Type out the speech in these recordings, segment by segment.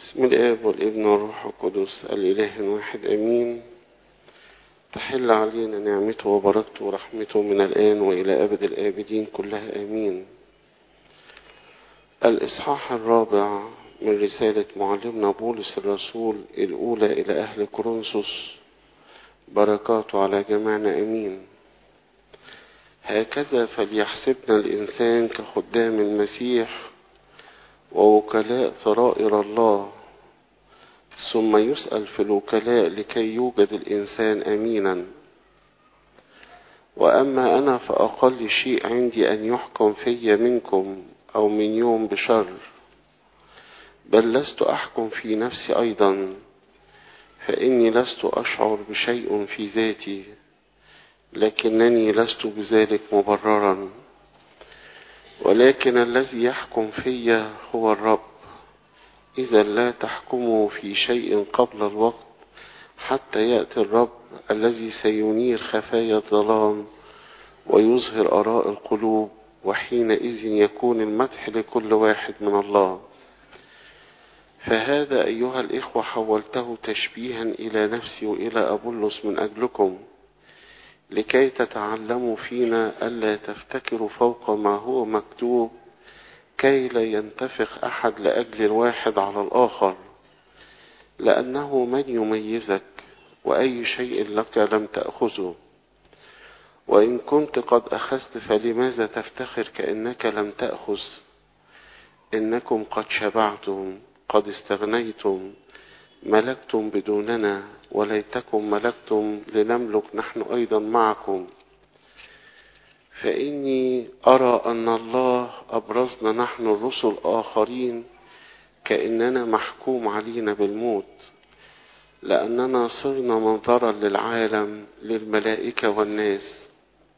بسم الآب والابن والروح القدس الإله واحد أمين تحل علينا نعمته وبركته ورحمته من الآن وإلى أبد الآبدين كلها آمين الإصحاح الرابع من رسالة معلمنا بولس الرسول الأولى إلى أهل كورنثوس بركاته على جميعنا أمين هكذا فليحسبنا الإنسان كخدام المسيح ووكلاء سرائر الله ثم يسأل في الوكلاء لكي يوجد الإنسان أمينا وأما أنا فأقل شيء عندي أن يحكم في منكم أو من يوم بشر بل لست أحكم في نفسي أيضا فإني لست أشعر بشيء في ذاتي لكنني لست بذلك مبررا ولكن الذي يحكم في هو الرب إذا لا تحكموا في شيء قبل الوقت حتى يأتي الرب الذي سينير خفايا الظلام ويظهر آراء القلوب وحينئذ يكون المدح لكل واحد من الله فهذا أيها الإخوة حولته تشبيها إلى نفسي وإلى أبولس من أجلكم لكي تتعلموا فينا ألا تفتكروا فوق ما هو مكتوب كي لا ينتفخ أحد لأجل الواحد على الآخر لأنه من يميزك وأي شيء لك لم تأخذه وإن كنت قد أخذت فلماذا تفتخر كأنك لم تأخذ إنكم قد شبعتم قد استغنيتم ملكتم بدوننا وليتكم ملكتم لنملك نحن أيضا معكم فإني أرى أن الله أبرزنا نحن الرسل آخرين كأننا محكوم علينا بالموت لأننا صرنا منظرا للعالم للملائكة والناس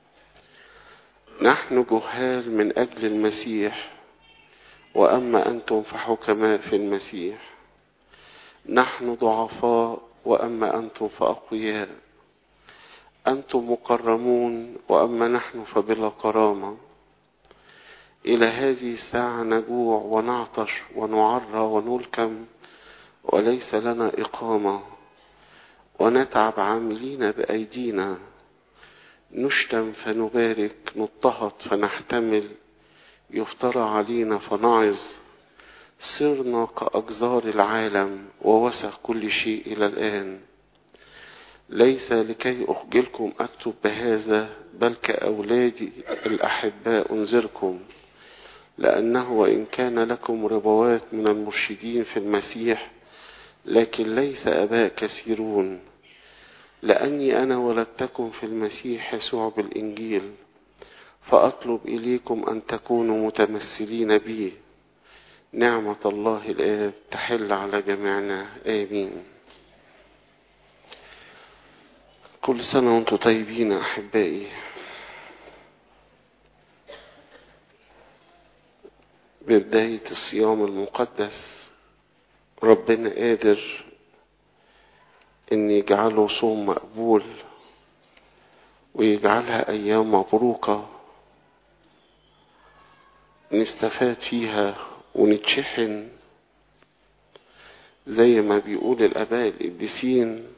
نحن جهال من أجل المسيح وأما أنتم فحكماء في المسيح نحن ضعفاء وأما أنتم فأقوياء أنتم مكرمون وأما نحن فبلا كرامة إلى هذه الساعة نجوع ونعطش ونعرى ونلكم وليس لنا إقامة ونتعب عاملين بأيدينا نشتم فنبارك نضطهد فنحتمل يفترى علينا فنعظ صرنا كأجزار العالم ووسخ كل شيء إلى الآن ليس لكي أخجلكم أكتب بهذا بل كأولادي الأحباء أنذركم لأنه وإن كان لكم ربوات من المرشدين في المسيح لكن ليس أباء كثيرون لأني أنا ولدتكم في المسيح يسوع بالإنجيل فأطلب إليكم أن تكونوا متمثلين بي نعمة الله الآب تحل على جميعنا آمين كل سنة وانتم طيبين أحبائي ببداية الصيام المقدس ربنا قادر ان يجعله صوم مقبول ويجعلها ايام مبروكة نستفاد فيها ونتشحن زي ما بيقول الاباء القديسين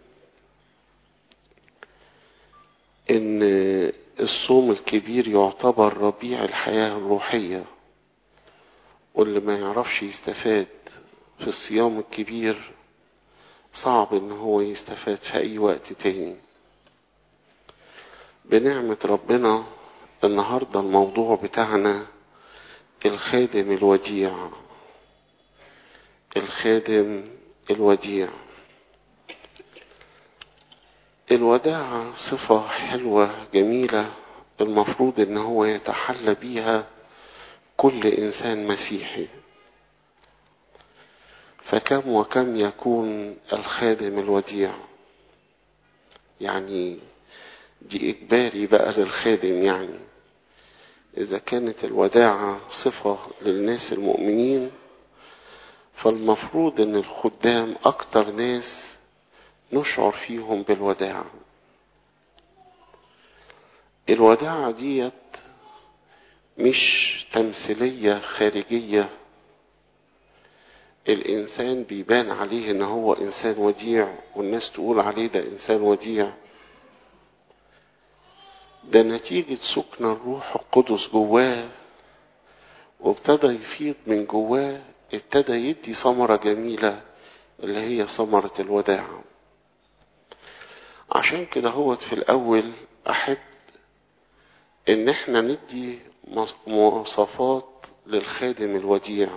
ان الصوم الكبير يعتبر ربيع الحياة الروحية واللي ما يعرفش يستفاد في الصيام الكبير صعب ان هو يستفاد في اي وقت تاني بنعمة ربنا النهاردة الموضوع بتاعنا الخادم الوديع الخادم الوديع الوداعة صفة حلوة جميلة المفروض ان هو يتحلى بيها كل انسان مسيحي فكم وكم يكون الخادم الوديع يعني دي اجباري بقى للخادم يعني اذا كانت الوداعة صفة للناس المؤمنين فالمفروض ان الخدام اكتر ناس نشعر فيهم بالوداعة الوداعة ديت مش تمثيلية خارجية الإنسان بيبان عليه إن هو إنسان وديع والناس تقول عليه ده إنسان وديع ده نتيجة سكن الروح القدس جواه وابتدى يفيض من جواه ابتدى يدي ثمرة جميلة اللي هي ثمرة الوداع عشان كده هو في الأول أحب إن احنا ندي مواصفات للخادم الوديع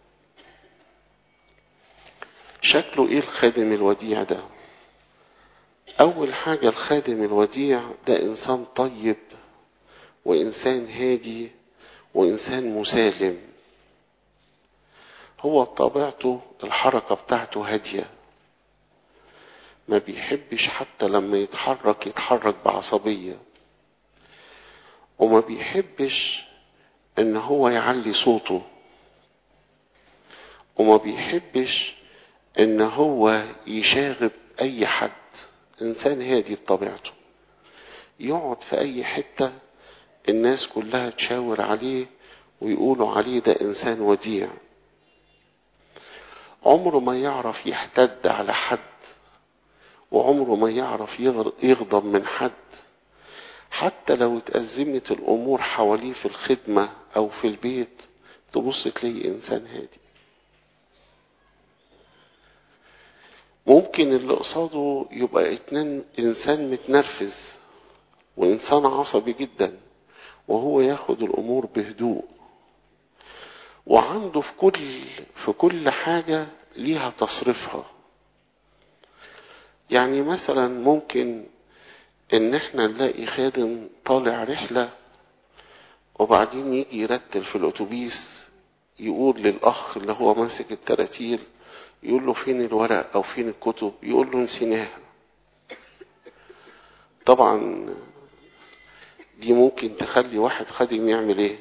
شكله ايه الخادم الوديع ده اول حاجة الخادم الوديع ده انسان طيب وانسان هادي وانسان مسالم هو طبيعته الحركة بتاعته هادية ما بيحبش حتى لما يتحرك يتحرك بعصبية وما بيحبش ان هو يعلي صوته وما بيحبش ان هو يشاغب اي حد انسان هادي بطبيعته يقعد في اي حتة الناس كلها تشاور عليه ويقولوا عليه ده انسان وديع عمره ما يعرف يحتد على حد وعمره ما يعرف يغضب من حد حتى لو اتأزمت الأمور حواليه في الخدمة أو في البيت تبص تلاقي إنسان هادي ممكن اللي قصاده يبقى اتنين إنسان متنرفز وإنسان عصبي جدا وهو ياخد الأمور بهدوء وعنده في كل في كل حاجة ليها تصريفها يعني مثلا ممكن ان احنا نلاقي خادم طالع رحلة وبعدين يجي يرتل في الاتوبيس يقول للاخ اللي هو ماسك التراتيل يقول له فين الورق او فين الكتب يقول له نسيناها طبعا دي ممكن تخلي واحد خادم يعمل ايه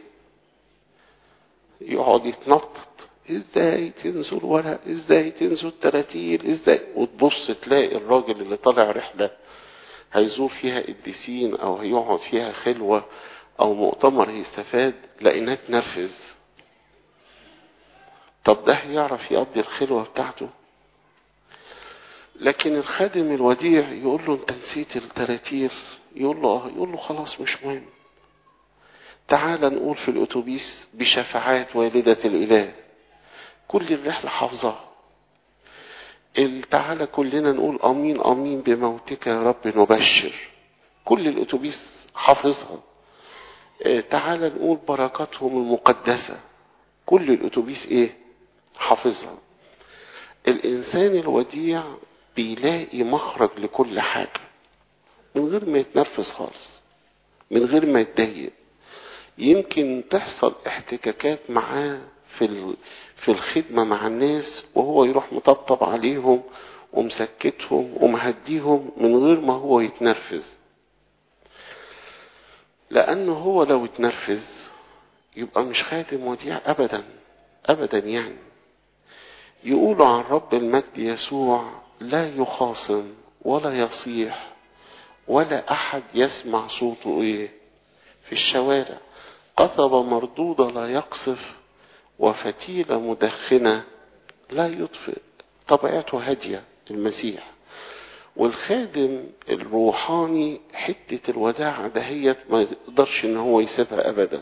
يقعد يتنطط ازاي تنسوا الورق ازاي تنسوا التراتيل ازاي وتبص تلاقي الراجل اللي طالع رحله هيزور فيها قديسين او هيقعد فيها خلوة او مؤتمر هيستفاد لقيناه تنرفز طب ده هيعرف يقضي الخلوة بتاعته لكن الخادم الوديع يقول له انت نسيت التراتير يقول له اه يقول له خلاص مش مهم تعال نقول في الاتوبيس بشفاعات والدة الاله كل الرحلة حافظاها تعالى كلنا نقول امين امين بموتك يا رب نبشر كل الاتوبيس حافظها تعالى نقول بركاتهم المقدسة كل الاتوبيس ايه حافظها الانسان الوديع بيلاقي مخرج لكل حاجة من غير ما يتنرفز خالص من غير ما يتضايق يمكن تحصل احتكاكات معاه في في الخدمة مع الناس وهو يروح مطبطب عليهم ومسكتهم ومهديهم من غير ما هو يتنرفز لأنه هو لو اتنرفز يبقى مش خاتم وديع أبدا أبدا يعني يقولوا عن رب المجد يسوع لا يخاصم ولا يصيح ولا أحد يسمع صوته إيه في الشوارع قصبة مردودة لا يقصف وفتيلة مدخنة لا يطفئ طبيعته هادية المسيح والخادم الروحاني حتة الوداعة دهيت ما يقدرش ان هو يسيبها ابدا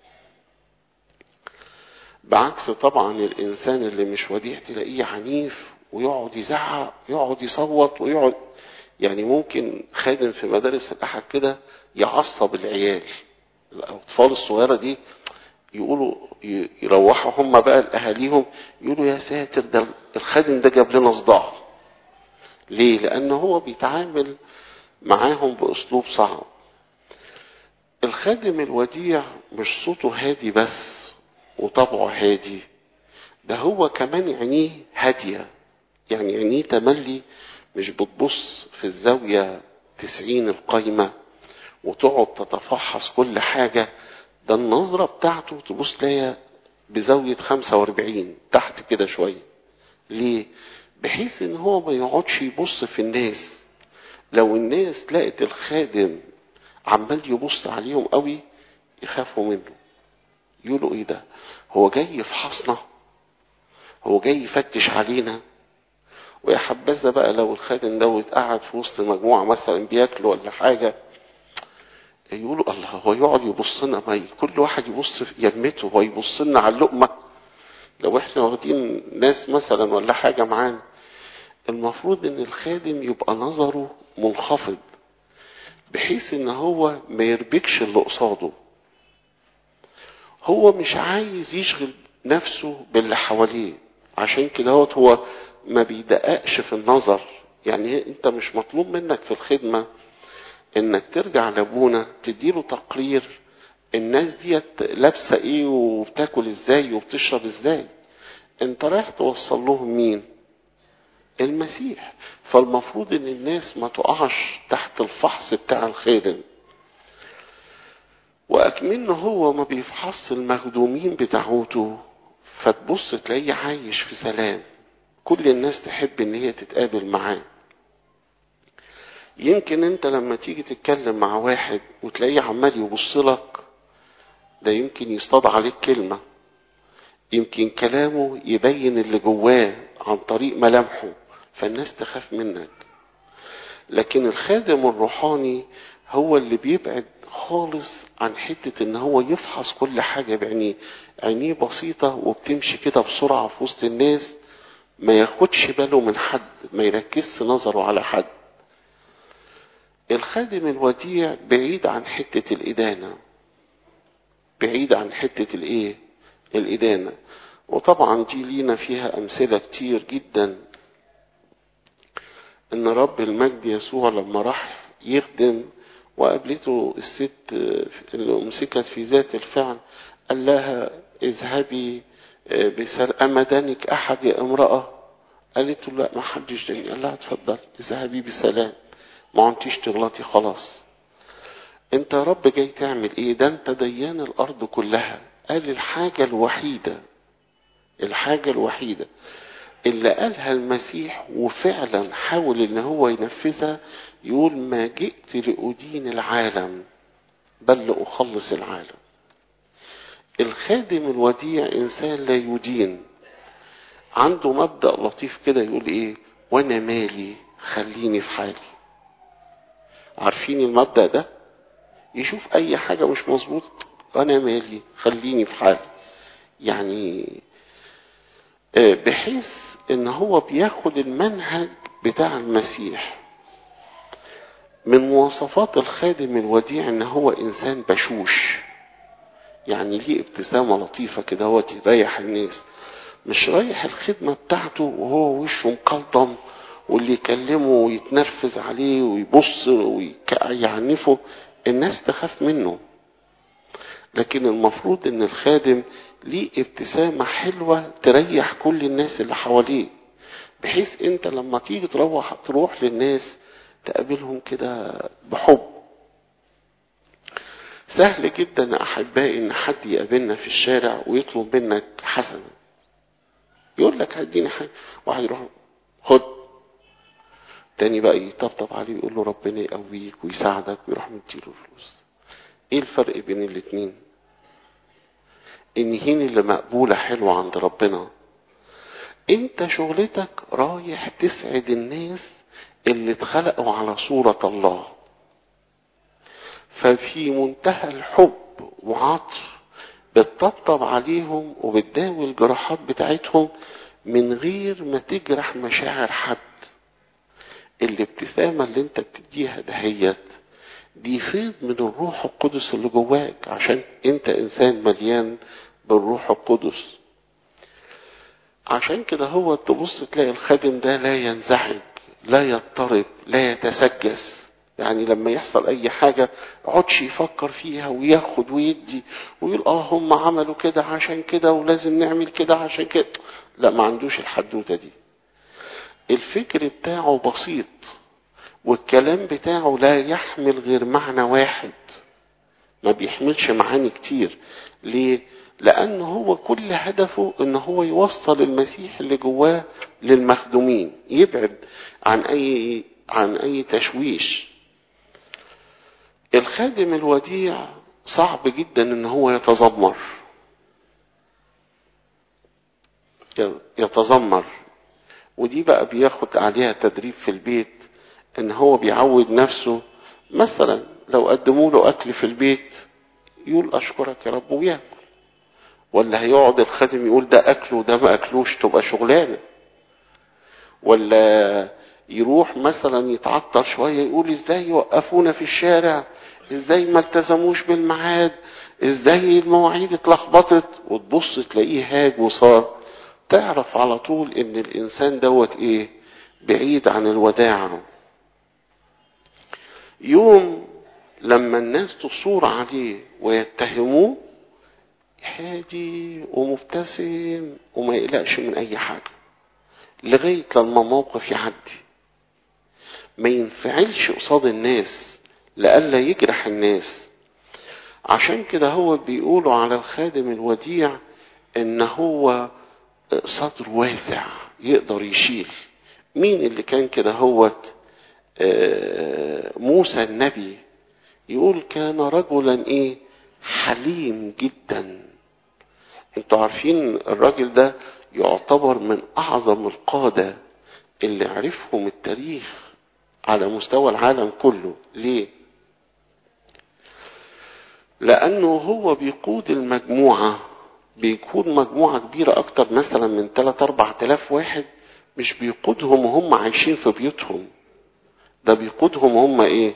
بعكس طبعا الانسان اللي مش وديع تلاقيه عنيف ويقعد يزعق يقعد يصوت ويقعد يعني ممكن خادم في مدارس الاحد كده يعصب العيال الاطفال الصغيره دي يقولوا يروحوا هم بقى لاهاليهم يقولوا يا ساتر ده الخادم ده جاب لنا صداع ليه لان هو بيتعامل معاهم باسلوب صعب الخادم الوديع مش صوته هادي بس وطبعه هادي ده هو كمان عينيه هادية يعني عينيه تملي مش بتبص في الزاوية تسعين القايمة وتقعد تتفحص كل حاجة ده النظرة بتاعته تبص ليا بزاوية خمسة واربعين تحت كده شوية ليه بحيث ان هو ما يقعدش يبص في الناس لو الناس لقت الخادم عمال يبص عليهم قوي يخافوا منه يقولوا ايه ده هو جاي يفحصنا هو جاي يفتش علينا ويا حبذا بقى لو الخادم دوت قعد في وسط مجموعة مثلا بياكلوا ولا حاجة يقولوا الله هو يقعد يبص لنا ما كل واحد يبص في يمته هو يبص لنا على اللقمة لو احنا واخدين ناس مثلا ولا حاجة معانا المفروض ان الخادم يبقى نظره منخفض بحيث ان هو ما يربكش اللي قصاده هو مش عايز يشغل نفسه باللي حواليه عشان كده هو ما بيدققش في النظر يعني انت مش مطلوب منك في الخدمة انك ترجع لابونا تديله تقرير الناس ديت لابسة ايه وبتاكل ازاي وبتشرب ازاي انت رايح توصل لهم مين المسيح فالمفروض ان الناس ما تقعش تحت الفحص بتاع الخادم واكمنه هو ما بيفحص المخدومين بتاعوته فتبص تلاقيه عايش في سلام كل الناس تحب ان هي تتقابل معاه يمكن انت لما تيجي تتكلم مع واحد وتلاقيه عمال يبص لك ده يمكن يصطاد عليك كلمة يمكن كلامه يبين اللي جواه عن طريق ملامحه فالناس تخاف منك لكن الخادم الروحاني هو اللي بيبعد خالص عن حتة ان هو يفحص كل حاجة بعينيه عينيه بسيطة وبتمشي كده بسرعة في وسط الناس ما ياخدش باله من حد ما يركزش نظره على حد الخادم الوديع بعيد عن حتة الإدانة بعيد عن حتة الإيه الإدانة وطبعا دي لينا فيها أمثلة كتير جدا إن رب المجد يسوع لما راح يخدم وقابلته الست اللي أمسكت في ذات الفعل قال لها اذهبي بسر أمدنك أحد يا امرأة قالت له لا ما حدش داني قال لها اتفضل اذهبي بسلام ما انتيش تغلطي خلاص انت يا رب جاي تعمل ايه ده انت ديان الارض كلها قال الحاجة الوحيدة الحاجة الوحيدة اللي قالها المسيح وفعلا حاول ان هو ينفذها يقول ما جئت لأدين العالم بل لأخلص العالم الخادم الوديع انسان لا يدين عنده مبدأ لطيف كده يقول ايه وانا مالي خليني في حالي عارفين المبدأ ده يشوف اي حاجة مش مظبوط انا مالي خليني في حالي يعني بحيث ان هو بياخد المنهج بتاع المسيح من مواصفات الخادم الوديع ان هو انسان بشوش يعني ليه ابتسامة لطيفة كده هو يريح الناس مش رايح الخدمة بتاعته وهو وشه مقلطم واللي يكلمه ويتنرفز عليه ويبص ويعنفه الناس تخاف منه لكن المفروض ان الخادم ليه ابتسامة حلوة تريح كل الناس اللي حواليه بحيث انت لما تيجي تروح تروح للناس تقابلهم كده بحب سهل جدا احبائي ان حد يقابلنا في الشارع ويطلب منك حسنة يقول لك هديني حاجة واحد يروح خد تاني بقى يطبطب عليه ويقول له ربنا يقويك ويساعدك ويروح مديله فلوس ايه الفرق بين الاتنين النهين اللي مقبولة حلوة عند ربنا انت شغلتك رايح تسعد الناس اللي اتخلقوا على صورة الله ففي منتهى الحب وعطف بتطبطب عليهم وبتداوي الجراحات بتاعتهم من غير ما تجرح مشاعر حد الابتسامة اللي انت بتديها دهيت دي فيض من الروح القدس اللي جواك عشان انت انسان مليان بالروح القدس عشان كده هو تبص تلاقي الخادم ده لا ينزعج لا يضطرب لا يتسجس يعني لما يحصل اي حاجة يقعدش يفكر فيها وياخد ويدي ويقول اه هم عملوا كده عشان كده ولازم نعمل كده عشان كده لا ما عندوش الحدوتة دي الفكر بتاعه بسيط والكلام بتاعه لا يحمل غير معنى واحد ما بيحملش معاني كتير ليه لان هو كل هدفه ان هو يوصل المسيح اللي جواه للمخدومين يبعد عن اي عن اي تشويش الخادم الوديع صعب جدا ان هو يتذمر يتذمر ودي بقى بياخد عليها تدريب في البيت ان هو بيعود نفسه مثلا لو قدموا له اكل في البيت يقول اشكرك يا رب وياكل ولا هيقعد الخادم يقول ده اكله وده ما اكلوش تبقى شغلانه ولا يروح مثلا يتعطر شويه يقول ازاي يوقفونا في الشارع ازاي ما التزموش بالميعاد ازاي المواعيد اتلخبطت وتبص تلاقيه هاج وصار تعرف على طول ان الانسان دوت ايه بعيد عن الوداعة يوم لما الناس تصور عليه ويتهموه هادي ومبتسم وما يقلقش من اي حاجة لغاية لما موقف يعدي ما ينفعلش قصاد الناس لئلا يجرح الناس عشان كده هو بيقولوا على الخادم الوديع ان هو صدر واسع يقدر يشيل مين اللي كان كده هوت موسى النبي يقول كان رجلا ايه حليم جدا انتوا عارفين الراجل ده يعتبر من اعظم القادة اللي عرفهم التاريخ على مستوى العالم كله ليه لانه هو بيقود المجموعة بيكون مجموعة كبيرة اكتر مثلا من 3 4000 واحد مش بيقودهم وهم عايشين في بيوتهم ده بيقودهم هم ايه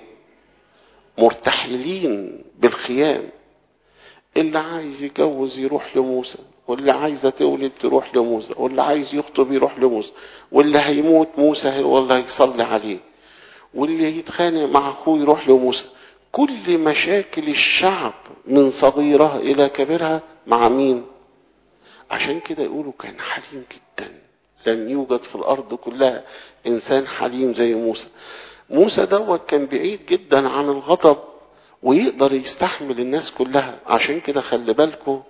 مرتحلين بالخيام اللي عايز يتجوز يروح لموسى واللي عايزة تولد تروح لموسى واللي عايز يخطب يروح لموسى واللي هيموت موسى والله هيصلي عليه واللي يتخانق مع اخوه يروح لموسى كل مشاكل الشعب من صغيرها الى كبيرها مع مين عشان كده يقولوا كان حليم جدا لم يوجد في الارض كلها انسان حليم زي موسى موسى دوت كان بعيد جدا عن الغضب ويقدر يستحمل الناس كلها عشان كده خلي بالكم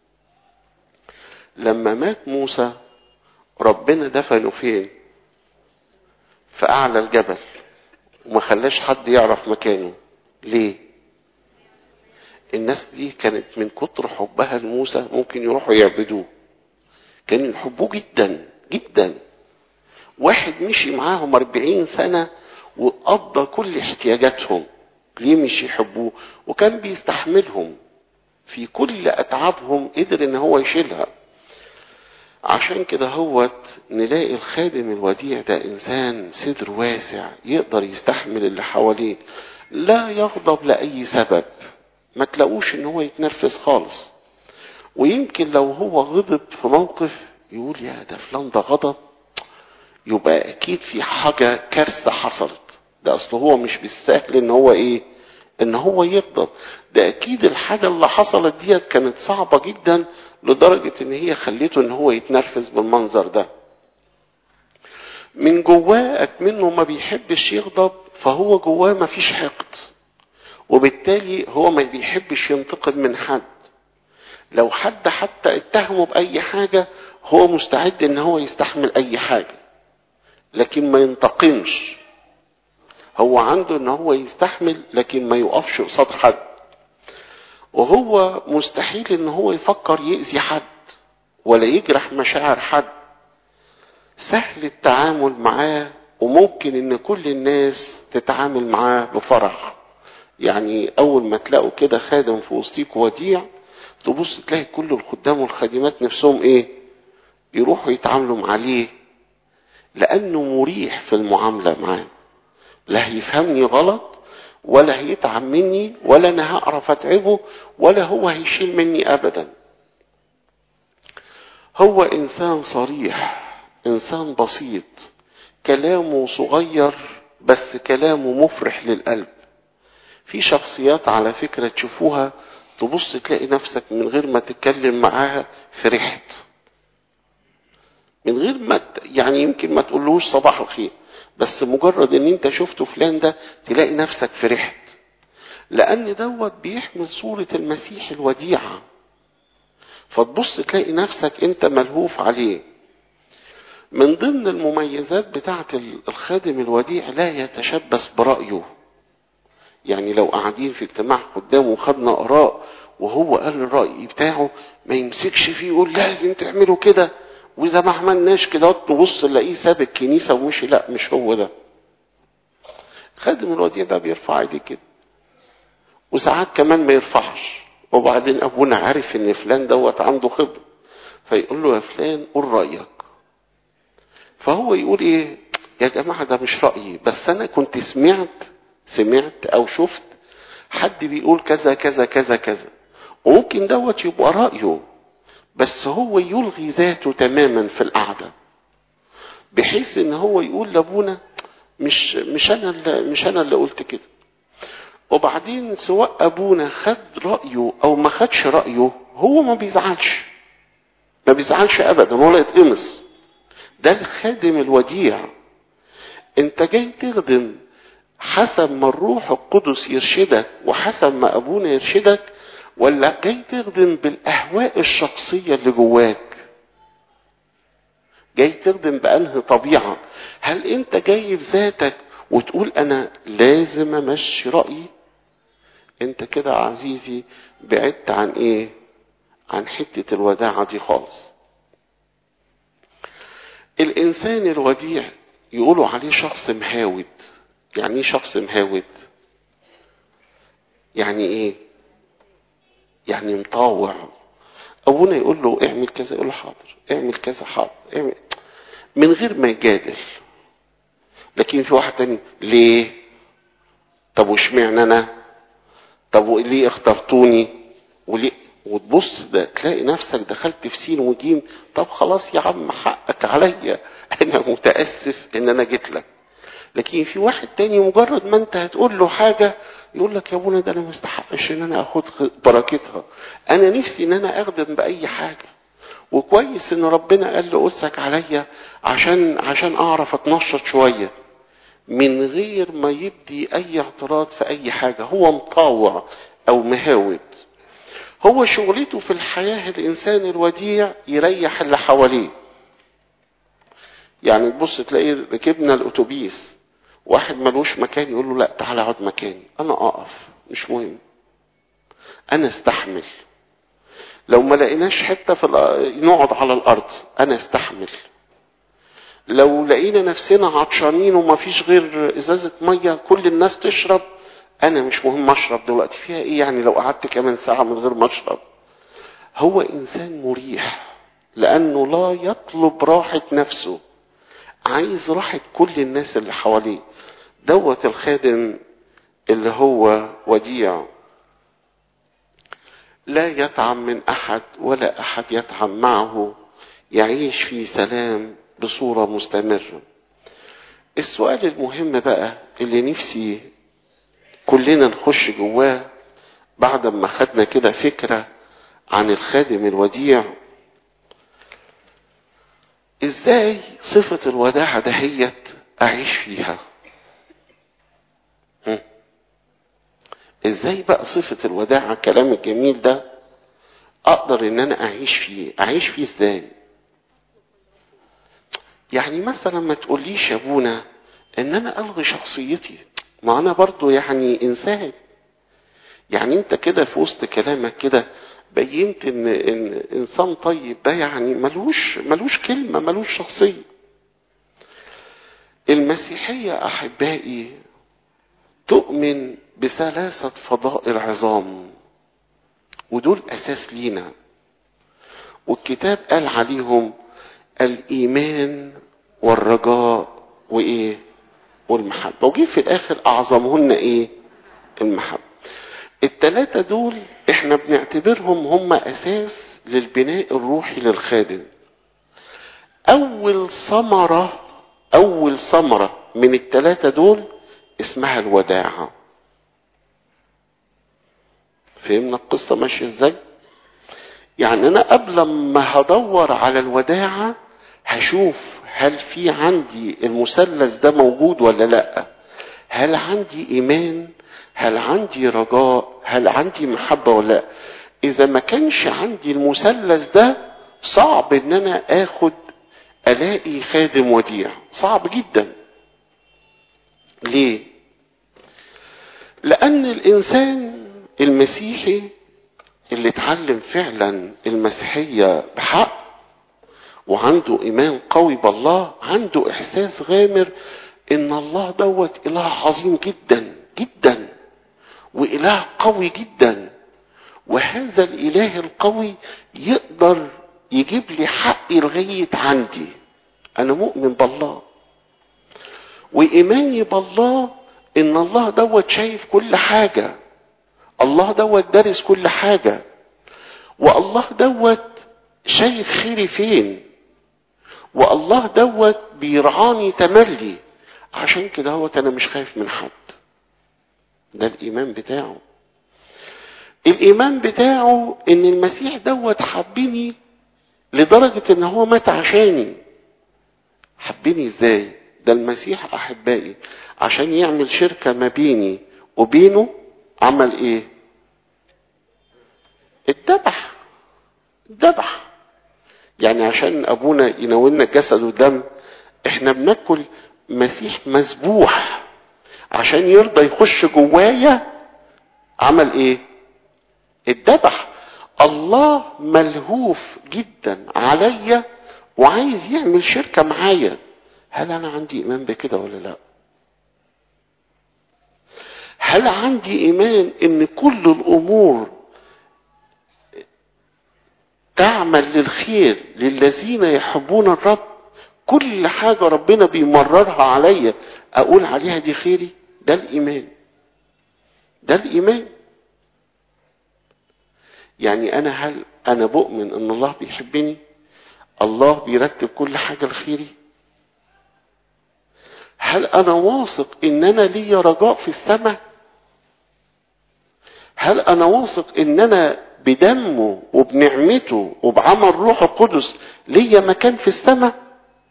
لما مات موسى ربنا دفنه فين في اعلى الجبل وما خلاش حد يعرف مكانه ليه الناس دي كانت من كتر حبها لموسى ممكن يروحوا يعبدوه كانوا يحبوه جدا جدا واحد مشي معاهم أربعين سنة وقضى كل احتياجاتهم ليه مش يحبوه وكان بيستحملهم في كل أتعابهم قدر إن هو يشيلها عشان كده هوت نلاقي الخادم الوديع ده إنسان صدر واسع يقدر يستحمل اللي حواليه لا يغضب لأي سبب ما تلاقوش إن هو يتنرفز خالص ويمكن لو هو غضب في موقف يقول يا ده فلان ده غضب يبقى اكيد في حاجة كارثة حصلت ده اصل هو مش بالسهل ان هو ايه ان هو يغضب ده اكيد الحاجة اللي حصلت ديت كانت صعبة جدا لدرجة ان هي خليته ان هو يتنرفز بالمنظر ده من جواه اكمنه ما بيحبش يغضب فهو جواه ما فيش حقد وبالتالي هو ما بيحبش ينتقد من حد لو حد حتى اتهمه بأي حاجة هو مستعد ان هو يستحمل اي حاجة لكن ما ينتقمش هو عنده ان هو يستحمل لكن ما يقفش قصاد حد وهو مستحيل ان هو يفكر يأذي حد ولا يجرح مشاعر حد سهل التعامل معاه وممكن ان كل الناس تتعامل معاه بفرح يعني اول ما تلاقوا كده خادم في وسطيك وديع تبص تلاقي كل الخدام والخادمات نفسهم ايه يروحوا يتعاملوا عليه لانه مريح في المعامله معاه لا هيفهمني غلط ولا هيتعب مني ولا انا هعرف اتعبه ولا هو هيشيل مني ابدا هو انسان صريح انسان بسيط كلامه صغير بس كلامه مفرح للقلب في شخصيات على فكرة تشوفوها تبص تلاقي نفسك من غير ما تتكلم معاها فرحت من غير ما يعني يمكن ما تقولوش صباح الخير بس مجرد ان انت شفته فلان ده تلاقي نفسك فرحت لان دوت بيحمل صورة المسيح الوديعة فتبص تلاقي نفسك انت ملهوف عليه من ضمن المميزات بتاعت الخادم الوديع لا يتشبث برأيه يعني لو قاعدين في اجتماع قدامه وخدنا آراء وهو قال الرأي بتاعه ما يمسكش فيه يقول لازم تعملوا كده واذا ما عملناش كده نبص نلاقيه ساب الكنيسه ومشي لا مش هو ده خادم الوديع ده بيرفع ايديه كده وساعات كمان ما يرفعش وبعدين ابونا عارف ان فلان دوت عنده خبره فيقول له يا فلان قول رايك فهو يقول ايه يا جماعه ده مش رايي بس انا كنت سمعت سمعت او شفت حد بيقول كذا كذا كذا كذا وممكن دوت يبقى رايه بس هو يلغي ذاته تماما في القعده بحيث ان هو يقول لابونا مش مش انا اللي مش انا اللي قلت كده وبعدين سواء ابونا خد رايه او ما خدش رايه هو ما بيزعلش ما بيزعلش ابدا ولا يتقمص ده الخادم الوديع انت جاي تخدم حسب ما الروح القدس يرشدك وحسب ما ابونا يرشدك ولا جاي تخدم بالاهواء الشخصيه اللي جواك جاي تخدم بانهي طبيعه هل انت جاي بذاتك وتقول انا لازم امشي رايي انت كده عزيزي بعدت عن ايه عن حته الوداعه دي خالص الانسان الوديع يقولوا عليه شخص مهاود يعني ايه شخص مهاود يعني ايه يعني مطاوع ابونا يقول له اعمل كذا يقول له حاضر اعمل كذا حاضر اعمل من غير ما يجادل لكن في واحد تاني ليه طب واشمعنى انا طب وليه اخترتوني وليه وتبص ده تلاقي نفسك دخلت في سين وجيم طب خلاص يا عم حقك عليا انا متاسف ان انا جيت لك لكن في واحد تاني مجرد ما انت هتقول له حاجة يقول لك يا ابونا ده انا ما استحقش ان انا اخد بركتها انا نفسي ان انا اخدم باي حاجة وكويس ان ربنا قال له اسك عليا عشان عشان اعرف اتنشط شوية من غير ما يبدي اي اعتراض في اي حاجة هو مطاوع او مهاود هو شغلته في الحياة الانسان الوديع يريح اللي حواليه يعني تبص تلاقي ركبنا الاتوبيس واحد ملوش مكان يقول له لا تعالى اقعد مكاني انا اقف مش مهم انا استحمل لو ما لقيناش حته في نقعد على الارض انا استحمل لو لقينا نفسنا عطشانين وما فيش غير ازازه ميه كل الناس تشرب انا مش مهم اشرب دلوقتي فيها ايه يعني لو قعدت كمان ساعه من غير ما اشرب هو انسان مريح لانه لا يطلب راحه نفسه عايز راحه كل الناس اللي حواليه دوت الخادم اللي هو وديع لا يطعم من احد ولا احد يطعم معه يعيش في سلام بصوره مستمره السؤال المهم بقى اللي نفسي كلنا نخش جواه بعد ما خدنا كده فكره عن الخادم الوديع ازاي صفه الوداعه دهيت اعيش فيها ازاي بقى صفة الوداعة الكلام الجميل ده اقدر ان انا اعيش فيه اعيش فيه ازاي يعني مثلا ما تقوليش يا ابونا ان انا الغي شخصيتي ما انا برضو يعني انسان يعني انت كده في وسط كلامك كده بينت ان ان انسان طيب ده يعني ملوش ملوش كلمه ملوش شخصيه المسيحيه احبائي تؤمن بثلاثة فضائل عظام ودول أساس لينا والكتاب قال عليهم الإيمان والرجاء وإيه والمحبة وجي في الآخر أعظمهن إيه المحبة التلاتة دول إحنا بنعتبرهم هم أساس للبناء الروحي للخادم أول ثمرة أول ثمرة من التلاتة دول اسمها الوداعة فهمنا القصة ماشية ازاي يعني انا قبل ما هدور على الوداعة هشوف هل في عندي المثلث ده موجود ولا لا هل عندي ايمان هل عندي رجاء هل عندي محبة ولا لا اذا ما كانش عندي المثلث ده صعب ان انا اخد الاقي خادم وديع صعب جدا ليه لان الانسان المسيحي اللي اتعلم فعلا المسيحيه بحق وعنده ايمان قوي بالله عنده احساس غامر ان الله دوت اله عظيم جدا جدا واله قوي جدا وهذا الاله القوي يقدر يجيب لي حقي لغايه عندي انا مؤمن بالله وايماني بالله ان الله دوت شايف كل حاجه الله دوت دارس كل حاجه والله دوت شايف خيري فين والله دوت بيرعاني تملي عشان كده هوت انا مش خايف من حد ده الايمان بتاعه الايمان بتاعه ان المسيح دوت حبني لدرجة ان هو مات عشاني حبني ازاي ده المسيح احبائي عشان يعمل شركة ما بيني وبينه عمل ايه الذبح الذبح يعني عشان ابونا يناولنا جسد ودم احنا بناكل مسيح مذبوح عشان يرضى يخش جوايا عمل ايه الذبح الله ملهوف جدا عليا وعايز يعمل شركة معايا هل انا عندي ايمان بكده ولا لا هل عندي ايمان ان كل الامور تعمل للخير للذين يحبون الرب كل حاجة ربنا بيمررها عليا اقول عليها دي خيري ده الايمان ده الايمان يعني انا هل انا بؤمن ان الله بيحبني الله بيرتب كل حاجة لخيري هل انا واثق ان انا ليا رجاء في السماء هل انا واثق ان انا بدمه وبنعمته وبعمل روح القدس ليا مكان في السماء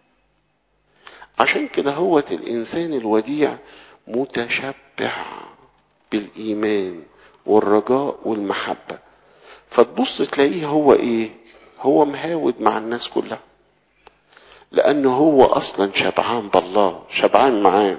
عشان كده هوت الانسان الوديع متشبع بالايمان والرجاء والمحبه فتبص تلاقيه هو ايه هو مهاود مع الناس كلها لانه هو اصلا شبعان بالله شبعان معاه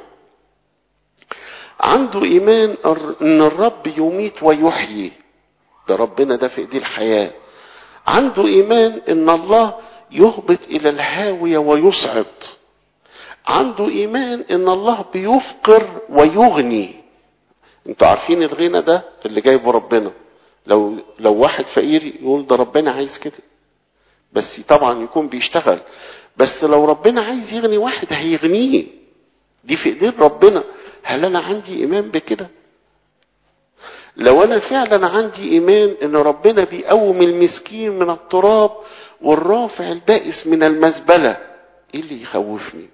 عنده ايمان ان الرب يميت ويحيي ده ربنا ده في ايديه الحياه عنده ايمان ان الله يهبط الى الهاويه ويصعد عنده ايمان ان الله بيفقر ويغني انتوا عارفين الغنى ده اللي جايبه ربنا لو لو واحد فقير يقول ده ربنا عايز كده بس طبعا يكون بيشتغل بس لو ربنا عايز يغني واحد هيغنيه دي في ايدين ربنا هل انا عندي ايمان بكده لو انا فعلا عندي ايمان ان ربنا بيقوم المسكين من التراب والرافع البائس من المزبله ايه اللي يخوفني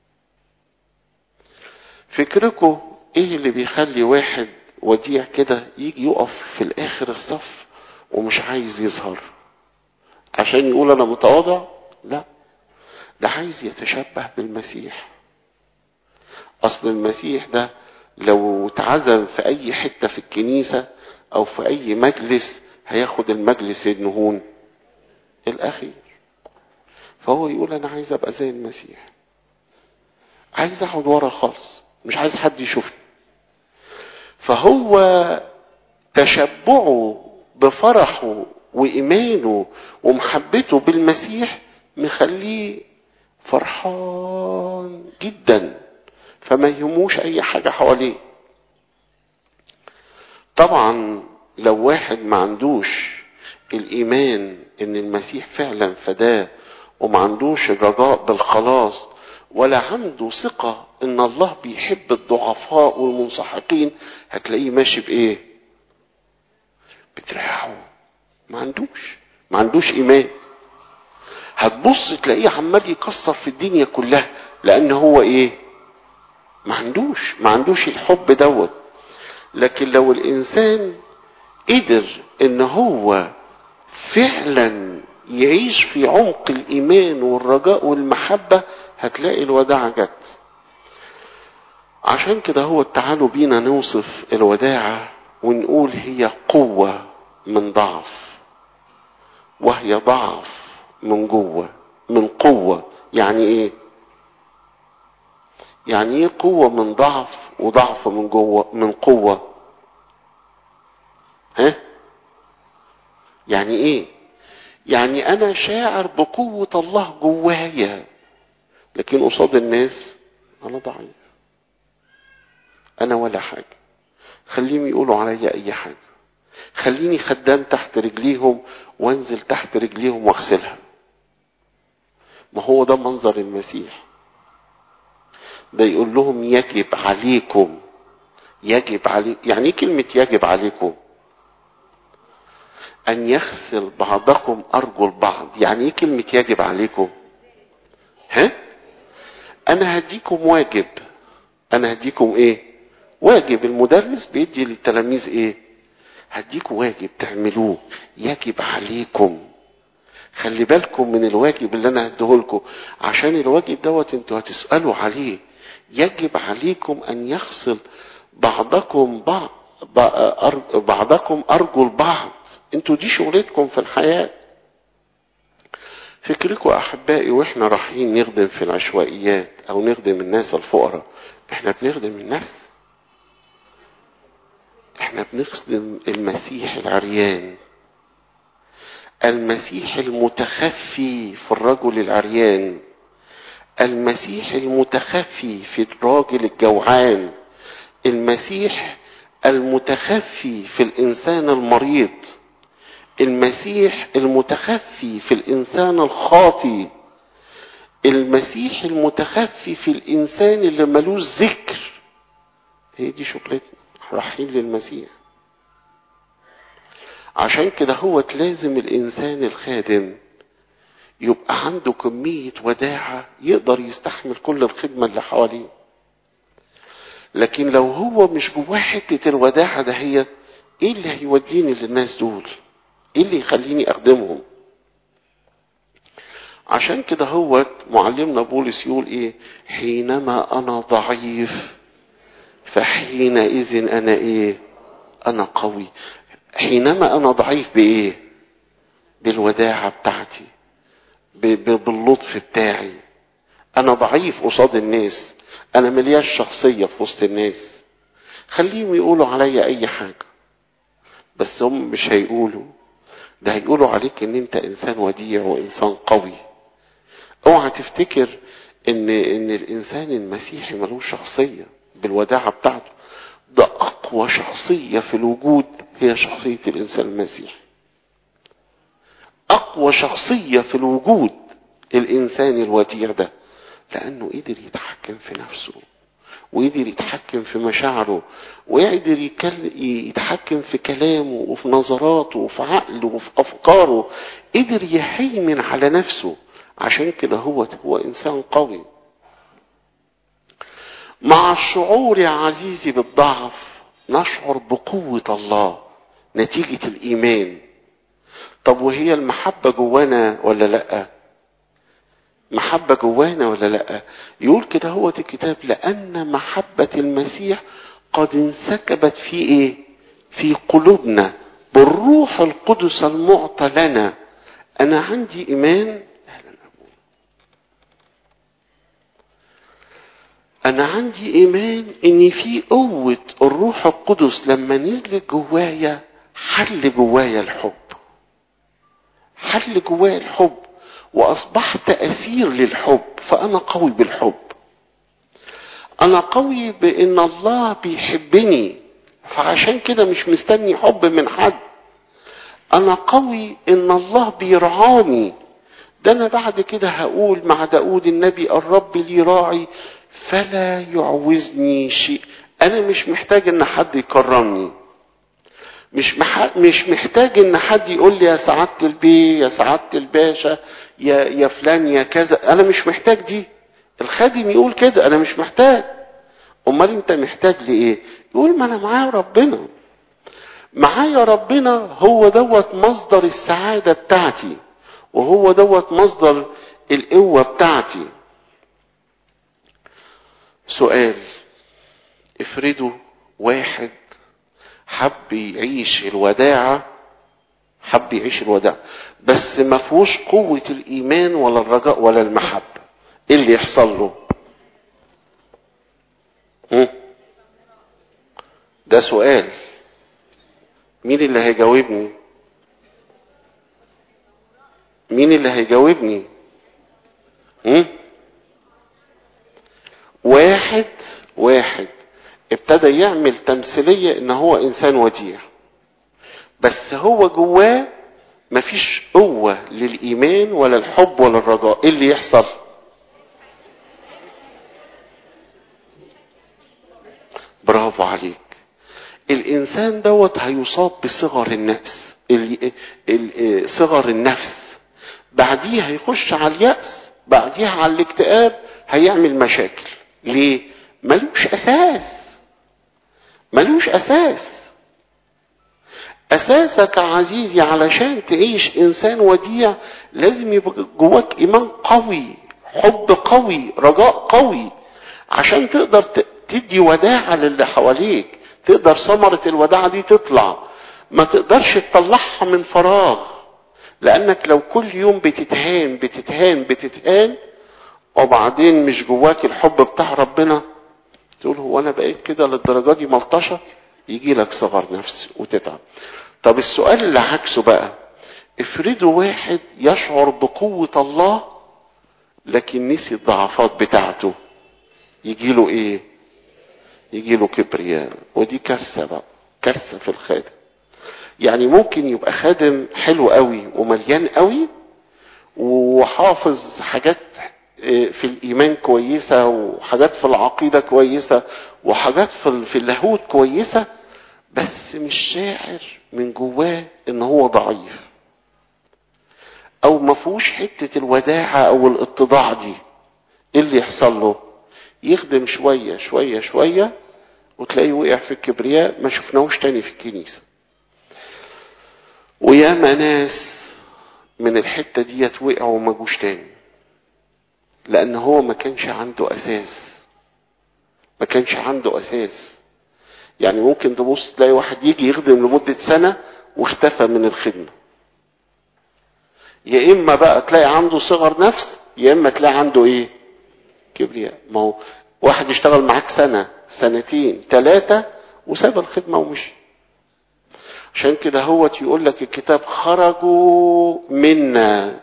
فكركم ايه اللي بيخلي واحد وديع كده يجي يقف في الاخر الصف ومش عايز يظهر عشان يقول انا متواضع لا ده عايز يتشبه بالمسيح اصل المسيح ده لو اتعزم في اي حتة في الكنيسة او في اي مجلس هياخد المجلس النهون الاخير فهو يقول انا عايز ابقى زي المسيح عايز اقعد ورا خالص مش عايز حد يشوفني فهو تشبعه بفرحه وإيمانه ومحبته بالمسيح مخليه فرحان جدا فما يهموش أي حاجة حواليه طبعا لو واحد ما عندوش الإيمان إن المسيح فعلا فداه وما عندوش الرجاء بالخلاص ولا عنده ثقة ان الله بيحب الضعفاء والمنسحقين هتلاقيه ماشي بايه بدراعه ما عندوش ما عندوش ايمان هتبص تلاقيه عمال يكسر في الدنيا كلها لان هو ايه ما عندوش ما عندوش الحب دوت لكن لو الانسان قدر ان هو فعلا يعيش في عمق الايمان والرجاء والمحبه هتلاقي الوداعة جت عشان كده هو تعالوا بينا نوصف الوداعة ونقول هي قوة من ضعف وهي ضعف من جوه من قوة يعني ايه يعني ايه قوة من ضعف وضعف من جوه من قوة ها يعني ايه يعني انا شاعر بقوة الله جوايا لكن قصاد الناس انا ضعيف انا ولا حاجة خليهم يقولوا عليا اي حاجة خليني خدام تحت رجليهم وانزل تحت رجليهم واغسلها ما هو ده منظر المسيح ده يقول لهم يجب عليكم يجب علي يعني ايه كلمة يجب عليكم أن يغسل بعضكم أرجل بعض يعني إيه كلمة يجب عليكم ها أنا هديكم واجب أنا هديكم إيه واجب المدرس بيدي للتلاميذ إيه هديكم واجب تعملوه يجب عليكم خلي بالكم من الواجب اللي انا هديهولكم عشان الواجب دوت انتوا هتسالوا عليه يجب عليكم ان يغسل بعضكم بعض بعضكم ارجل بعض انتوا دي شغلتكم في الحياه فكركم احبائي واحنا رايحين نخدم في العشوائيات او نخدم الناس الفقراء احنا بنخدم الناس احنا بنخدم المسيح العريان المسيح المتخفي في الرجل العريان المسيح المتخفي في الراجل الجوعان المسيح المتخفي في الانسان المريض المسيح المتخفي في الانسان الخاطي المسيح المتخفي في الانسان اللي ملوش ذكر هي دي شغلتنا رايحين للمسيح عشان كده هو لازم الانسان الخادم يبقى عنده كمية وداعة يقدر يستحمل كل الخدمة اللي حواليه لكن لو هو مش جواه حتة الوداعة دهيت ايه اللي هيوديني للناس دول ايه اللي يخليني اخدمهم عشان كده هو معلمنا بولس يقول ايه حينما انا ضعيف فحينئذ انا ايه انا قوي حينما انا ضعيف بايه بالوداعة بتاعتي باللطف بتاعي انا ضعيف قصاد الناس انا ملياش شخصية في وسط الناس خليهم يقولوا عليا اي حاجة بس هم مش هيقولوا ده هيقولوا عليك ان انت انسان وديع وانسان قوي اوعى تفتكر ان ان الانسان المسيحي ملوش شخصية بالوداعة بتاعته ده اقوى شخصية في الوجود هي شخصية الانسان المسيحي اقوى شخصية في الوجود الانسان الوديع ده لانه قدر يتحكم في نفسه وقدر يتحكم في مشاعره وقدر يتحكم في كلامه وفي نظراته وفي عقله وفي افكاره قدر يهيمن على نفسه عشان كده هو هو انسان قوي مع الشعور يا عزيزي بالضعف نشعر بقوة الله نتيجة الإيمان طب وهي المحبة جوانا ولا لأ محبة جوانا ولا لأ يقول كده هو الكتاب لأن محبة المسيح قد انسكبت في إيه في قلوبنا بالروح القدس المعطى لنا أنا عندي إيمان انا عندي ايمان ان في قوة الروح القدس لما نزلت جوايا حل جوايا الحب حل جوايا الحب واصبحت اسير للحب فانا قوي بالحب انا قوي بان الله بيحبني فعشان كده مش مستني حب من حد انا قوي ان الله بيرعاني ده انا بعد كده هقول مع داود النبي الرب لي راعي فلا يعوزني شيء انا مش محتاج ان حد يكرمني مش مح... مش محتاج ان حد يقول لي يا سعاده البيه يا سعاده الباشا يا يا فلان يا كذا انا مش محتاج دي الخادم يقول كده انا مش محتاج امال انت محتاج لايه يقول ما انا معايا ربنا معايا ربنا هو دوت مصدر السعاده بتاعتي وهو دوت مصدر القوه بتاعتي سؤال افرضوا واحد حب يعيش الوداعة حب يعيش الوداعة بس ما فيهوش قوة الإيمان ولا الرجاء ولا المحبة إيه اللي يحصل له؟ هم؟ ده سؤال مين اللي هيجاوبني؟ مين اللي هيجاوبني هم؟ واحد واحد ابتدى يعمل تمثيلية ان هو انسان وديع بس هو جواه مفيش قوة للإيمان ولا الحب ولا الرجاء ايه اللي يحصل برافو عليك الإنسان دوت هيصاب بصغر النفس ال- ال- صغر النفس بعديها هيخش على اليأس بعديها على الاكتئاب هيعمل مشاكل ليه ملوش أساس ملوش أساس أساسك عزيزي علشان تعيش إنسان وديع لازم يبقى جواك إيمان قوي حب قوي رجاء قوي عشان تقدر ت- تدي وداعة للي حواليك تقدر ثمرة الوداعة دي تطلع ما تقدرش تطلعها من فراغ لأنك لو كل يوم بتتهان بتتهان بتتهان وبعدين مش جواك الحب بتاع ربنا تقول هو انا بقيت كده للدرجه دي ملطشه يجي لك صغر نفس وتتعب طب السؤال اللي عكسه بقى افرضوا واحد يشعر بقوه الله لكن نسي الضعفات بتاعته يجي له ايه يجي له كبرياء ودي كارثه بقى كارثه في الخادم يعني ممكن يبقى خادم حلو قوي ومليان قوي وحافظ حاجات في الايمان كويسه وحاجات في العقيده كويسه وحاجات في في اللاهوت كويسه بس مش شاعر من جواه ان هو ضعيف او ما فيهوش حته الوداعه او الاتضاع دي ايه اللي يحصل له يخدم شويه شويه شويه وتلاقيه وقع في الكبرياء ما شفناهوش تاني في الكنيسه وياما ناس من الحته ديت وقعوا وما جوش تاني لان هو ما كانش عنده اساس ما كانش عنده اساس يعني ممكن تبص تلاقي واحد يجي يخدم لمدة سنة واختفى من الخدمة يا اما بقى تلاقي عنده صغر نفس يا اما تلاقي عنده ايه كبرياء ما هو واحد يشتغل معاك سنة سنتين ثلاثة وساب الخدمة ومشي عشان كده هو يقول لك الكتاب خرجوا منا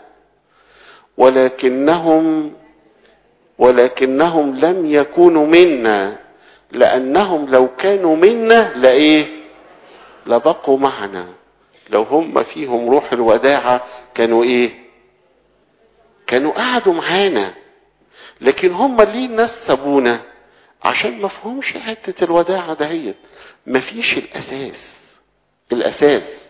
ولكنهم ولكنهم لم يكونوا منا لأنهم لو كانوا منا لإيه لبقوا معنا لو هم فيهم روح الوداعة كانوا إيه كانوا قعدوا معانا لكن هم ليه الناس سابونا عشان ما فهمش حتة الوداعة دهيت مفيش الأساس الأساس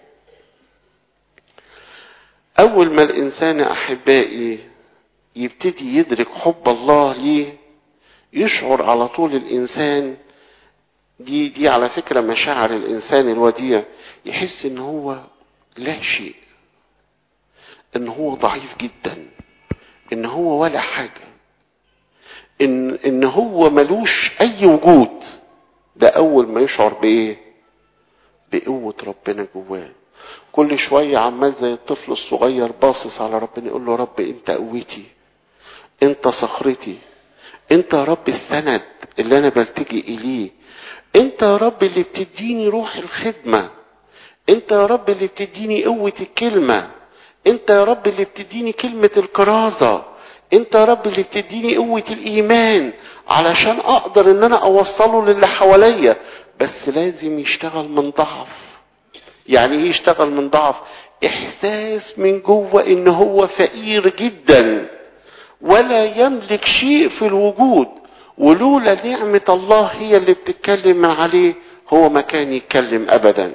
أول ما الإنسان أحبائي يبتدي يدرك حب الله ليه يشعر على طول الانسان دي دي على فكره مشاعر الانسان الوديع يحس ان هو لا شيء ان هو ضعيف جدا ان هو ولا حاجه ان ان هو ملوش اي وجود ده اول ما يشعر بايه بقوه ربنا جواه كل شويه عمال زي الطفل الصغير باصص على ربنا يقول له رب انت قوتي انت صخرتي انت يا رب السند اللي انا بلتجي اليه انت يا رب اللي بتديني روح الخدمه انت يا رب اللي بتديني قوه الكلمه انت يا رب اللي بتديني كلمه الكرازه انت يا رب اللي بتديني قوه الايمان علشان اقدر ان انا اوصله للي حواليا بس لازم يشتغل من ضعف يعني ايه يشتغل من ضعف احساس من جوه ان هو فقير جدا ولا يملك شيء في الوجود ولولا نعمة الله هي اللي بتتكلم من عليه هو ما كان يتكلم ابدا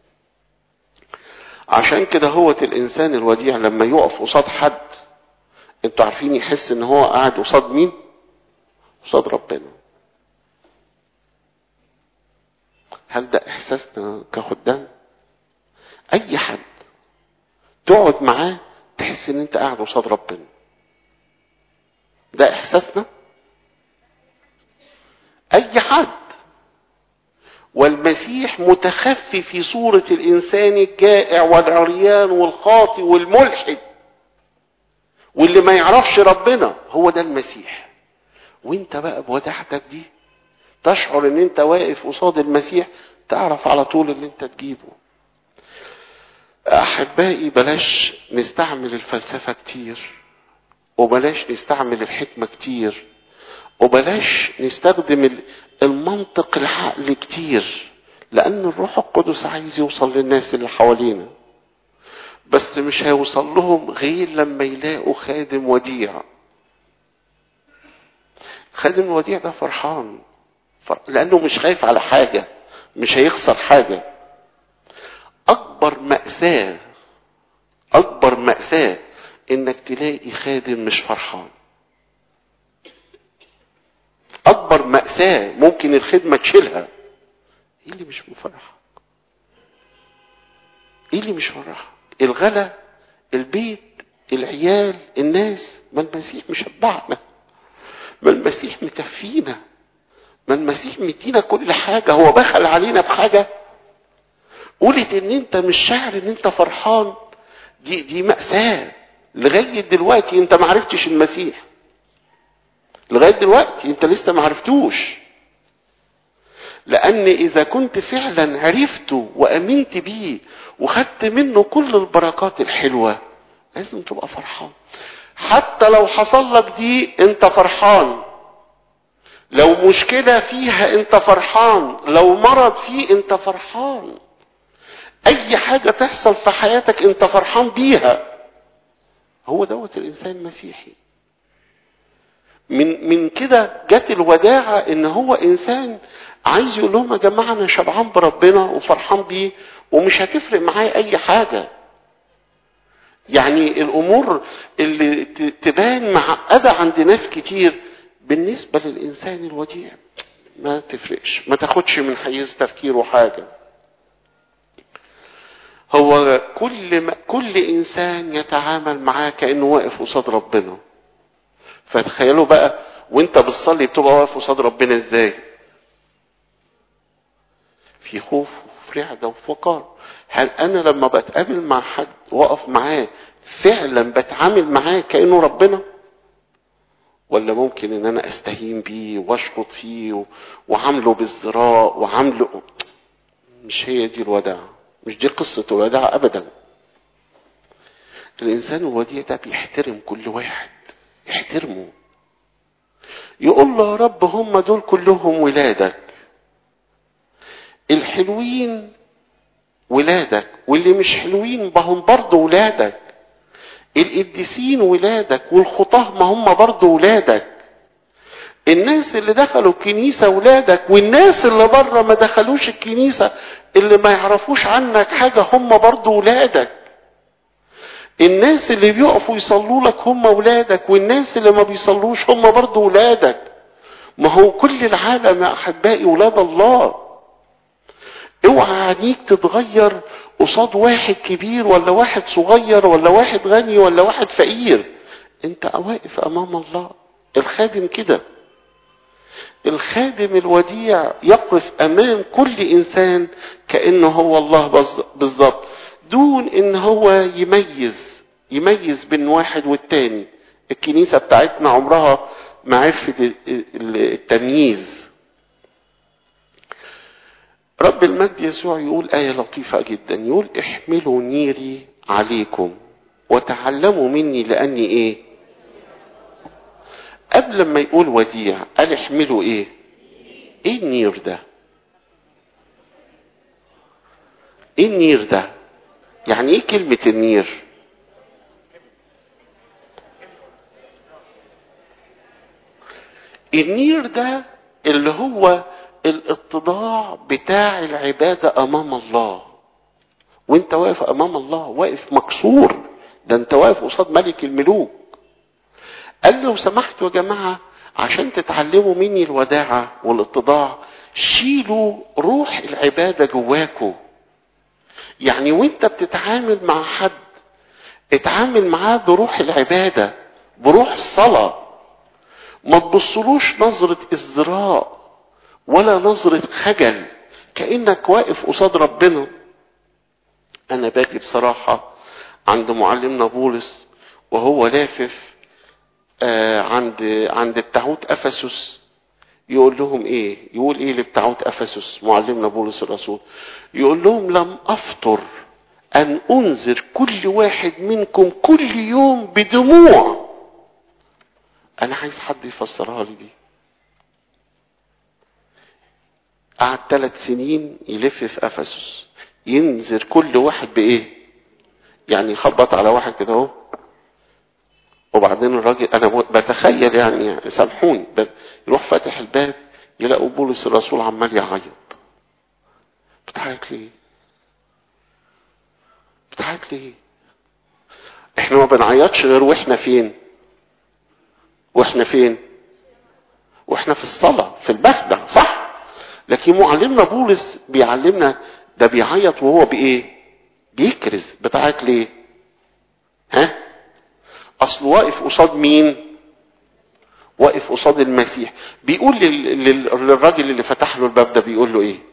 عشان كده هو الانسان الوديع لما يقف قصاد حد انتوا عارفين يحس ان هو قاعد قصاد مين قصاد ربنا هل ده احساسنا كخدام اي حد تقعد معاه تحس ان انت قاعد قصاد ربنا ده احساسنا اي حد والمسيح متخفي في صورة الانسان الجائع والعريان والخاطي والملحد واللي ما يعرفش ربنا هو ده المسيح وانت بقى بوداعتك دي تشعر ان انت واقف قصاد المسيح تعرف على طول اللي انت تجيبه احبائي بلاش نستعمل الفلسفة كتير وبلاش نستعمل الحكمة كتير وبلاش نستخدم المنطق العقل كتير لان الروح القدس عايز يوصل للناس اللي حوالينا بس مش هيوصل لهم غير لما يلاقوا خادم وديع خادم الوديع ده فرحان لانه مش خايف على حاجة مش هيخسر حاجة اكبر مأساة اكبر مأساة انك تلاقي خادم مش فرحان اكبر مأساة ممكن الخدمة تشيلها ايه اللي مش مفرحك ايه اللي مش فرحك الغلا البيت العيال الناس ما المسيح مشبعنا ما المسيح مكفينا ما المسيح مدينا كل حاجة هو بخل علينا بحاجة قولت ان انت مش شاعر ان انت فرحان دي دي مأساة لغاية دلوقتي انت ما عرفتش المسيح لغاية دلوقتي انت لسه ما عرفتوش لان اذا كنت فعلا عرفته وامنت بيه وخدت منه كل البركات الحلوة لازم تبقى فرحان حتى لو حصل لك دي انت فرحان لو مشكلة فيها انت فرحان لو مرض فيه انت فرحان اي حاجة تحصل في حياتك انت فرحان بيها هو دوت الانسان المسيحي من من كده جت الوداعة ان هو انسان عايز يقول لهم يا جماعة انا شبعان بربنا وفرحان بيه ومش هتفرق معايا اي حاجة يعني الامور اللي تبان معقدة عند ناس كتير بالنسبة للانسان الوديع ما تفرقش ما تاخدش من حيز تفكيره حاجة هو كل ما كل انسان يتعامل معاه كانه واقف قصاد ربنا فتخيلوا بقى وانت بتصلي بتبقى واقف قصاد ربنا ازاي في خوف وفي رعدة وفي وقار هل انا لما بتقابل مع حد واقف معاه فعلا بتعامل معاه كانه ربنا ولا ممكن ان انا استهين بيه واشخط فيه وعامله بالذراء وعامله مش هي دي الوداعة مش دي قصة الوداعة ابدا الانسان الوديع ده بيحترم كل واحد يحترمه يقول له يا رب هم دول كلهم ولادك الحلوين ولادك واللي مش حلوين ما هم برضه ولادك القديسين ولادك والخطاه ما هم برضه ولادك الناس اللي دخلوا الكنيسة ولادك والناس اللي بره ما دخلوش الكنيسة اللي ما يعرفوش عنك حاجة هم برضه ولادك الناس اللي بيقفوا يصلوا لك هم ولادك والناس اللي ما بيصلوش هم برضه ولادك ما هو كل العالم يا احبائي ولاد الله اوعى عينيك تتغير قصاد واحد كبير ولا واحد صغير ولا واحد غني ولا واحد فقير انت واقف امام الله الخادم كده الخادم الوديع يقف امام كل انسان كانه هو الله بالظبط دون ان هو يميز يميز بين واحد والتاني الكنيسة بتاعتنا عمرها ما عرفت التمييز رب المجد يسوع يقول آية لطيفة جدا يقول احملوا نيري عليكم وتعلموا مني لأني إيه قبل ما يقول وديع قال احملوا إيه إيه النير ده إيه النير ده يعني إيه كلمة النير النير ده اللي هو الاتضاع بتاع العبادة امام الله وانت واقف امام الله واقف مكسور ده انت واقف قصاد ملك الملوك قال لو سمحتوا يا جماعة عشان تتعلموا مني الوداعة والاتضاع شيلوا روح العبادة جواكوا يعني وانت بتتعامل مع حد اتعامل معاه بروح العبادة بروح الصلاة ما تبصلوش نظرة ازدراء ولا نظرة خجل كأنك واقف قصاد ربنا أنا باجي بصراحة عند معلمنا بولس وهو لافف آه عند عند بتاعوت أفسس يقول لهم إيه؟ يقول إيه لبتاعوت أفسس معلمنا بولس الرسول؟ يقول لهم لم أفطر ان انذر كل واحد منكم كل يوم بدموع انا عايز حد يفسرها لي دي قعد ثلاث سنين يلف في افسس ينذر كل واحد بايه يعني يخبط على واحد كده اهو وبعدين الراجل انا بتخيل يعني سامحوني يروح فاتح الباب يلاقوا بولس الرسول عمال يعيط بتعيط ليه بتعيط ليه احنا ما بنعيطش غير واحنا فين واحنا فين واحنا في الصلاة في المخدع صح لكن معلمنا بولس بيعلمنا ده بيعيط وهو بايه بيكرز بتاعت ليه ها اصل واقف قصاد مين واقف قصاد المسيح بيقول للراجل اللي فتح له الباب ده بيقول له ايه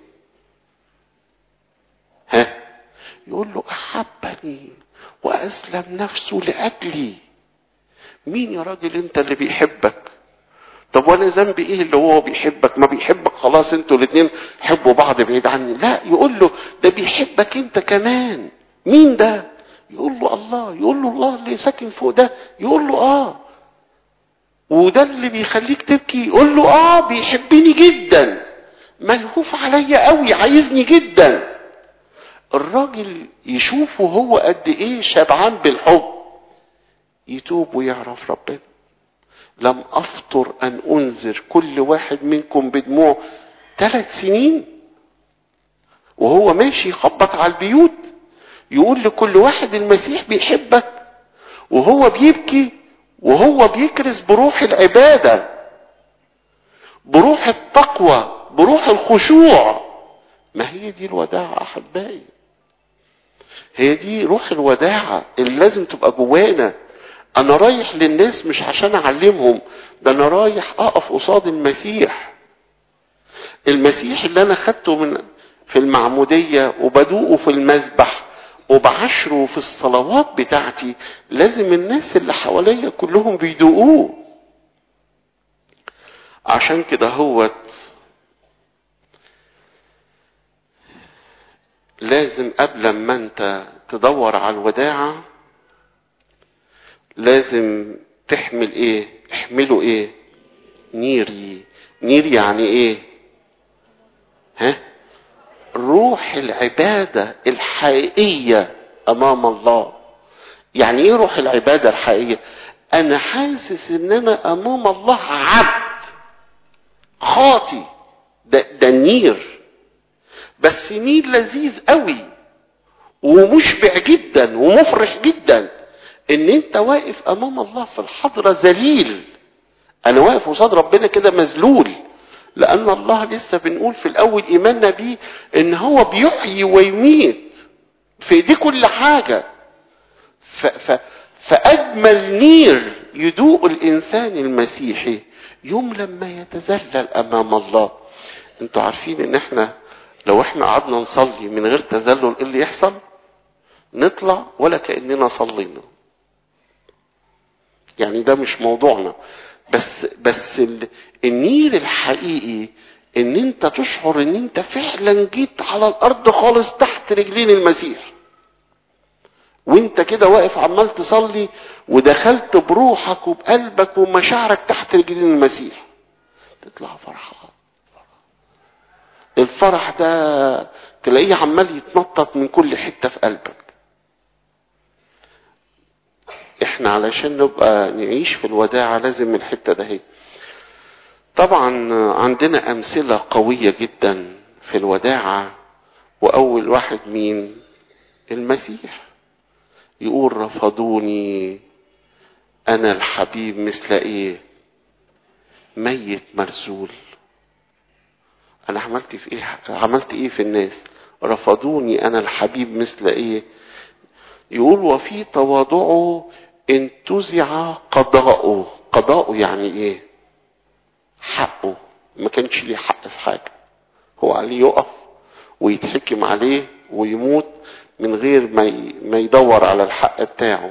ها يقول له احبني واسلم نفسه لاجلي مين يا راجل انت اللي بيحبك طب وانا ذنبي ايه اللي هو بيحبك ما بيحبك خلاص انتوا الاثنين حبوا بعض بعيد عني لا يقول له ده بيحبك انت كمان مين ده يقول له الله يقول له الله اللي ساكن فوق ده يقول له اه وده اللي بيخليك تبكي يقول له اه بيحبني جدا ملهوف عليا قوي عايزني جدا الراجل يشوفه هو قد ايه شبعان بالحب يتوب ويعرف ربنا لم افطر ان انذر كل واحد منكم بدموع ثلاث سنين وهو ماشي يخبط على البيوت يقول لكل واحد المسيح بيحبك وهو بيبكي وهو بيكرز بروح العبادة بروح التقوى بروح الخشوع ما هي دي الوداعة أحبائي هي دي روح الوداعة اللي لازم تبقى جوانا أنا رايح للناس مش عشان أعلمهم ده أنا رايح أقف قصاد المسيح المسيح اللي أنا خدته من في المعمودية وبدوقه في المذبح وبعشره في الصلوات بتاعتي لازم الناس اللي حواليا كلهم بيدوقوه عشان كده هوت لازم قبل ما انت تدور على الوداعة لازم تحمل ايه احمله ايه نيري نير يعني ايه ها روح العبادة الحقيقية أمام الله يعني إيه روح العبادة الحقيقية أنا حاسس إن أنا أمام الله عبد خاطي ده, ده نير بس نير لذيذ قوي ومشبع جدا ومفرح جدا ان انت واقف امام الله في الحضره ذليل انا واقف قصاد ربنا كده مذلول لأن الله لسه بنقول في الأول إيماننا بيه إن هو بيحيي ويميت في إيديه كل حاجة ف ف فأجمل نير يدوق الإنسان المسيحي يوم لما يتذلل أمام الله أنتوا عارفين إن إحنا لو إحنا قعدنا نصلي من غير تذلل إيه اللي يحصل؟ نطلع ولا كأننا صلينا. يعني ده مش موضوعنا بس بس النير الحقيقي ان انت تشعر ان انت فعلا جيت على الارض خالص تحت رجلين المسيح وانت كده واقف عمال تصلي ودخلت بروحك وبقلبك ومشاعرك تحت رجلين المسيح تطلع فرحان الفرح ده تلاقيه عمال يتنطط من كل حته في قلبك احنا علشان نبقى نعيش في الوداعة لازم الحتة ده هي طبعا عندنا امثلة قوية جدا في الوداعة واول واحد مين المسيح يقول رفضوني انا الحبيب مثل ايه ميت مرسول انا عملت في ايه عملت ايه في الناس رفضوني انا الحبيب مثل ايه يقول وفي تواضعه انتزع قضاؤه قضاؤه يعني ايه حقه ما كانش ليه حق في حاجه هو عليه يقف ويتحكم عليه ويموت من غير ما ما يدور على الحق بتاعه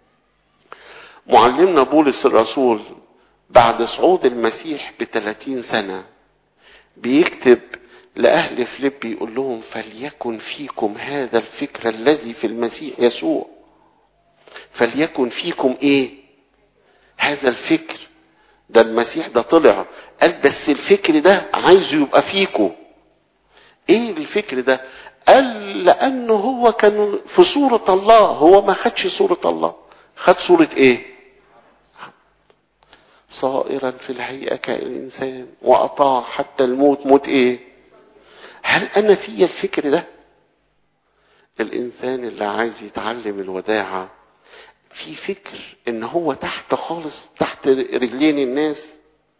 معلمنا بولس الرسول بعد صعود المسيح بثلاثين سنة بيكتب لأهل فيليب يقول لهم فليكن فيكم هذا الفكر الذي في المسيح يسوع فليكن فيكم ايه هذا الفكر ده المسيح ده طلع قال بس الفكر ده عايزه يبقى فيكم ايه الفكر ده قال لانه هو كان في صورة الله هو ما خدش صورة الله خد صورة ايه صائرا في الهيئة كالإنسان وأطاع حتى الموت موت ايه هل أنا في الفكر ده الإنسان اللي عايز يتعلم الوداعة في فكر ان هو تحت خالص تحت رجلين الناس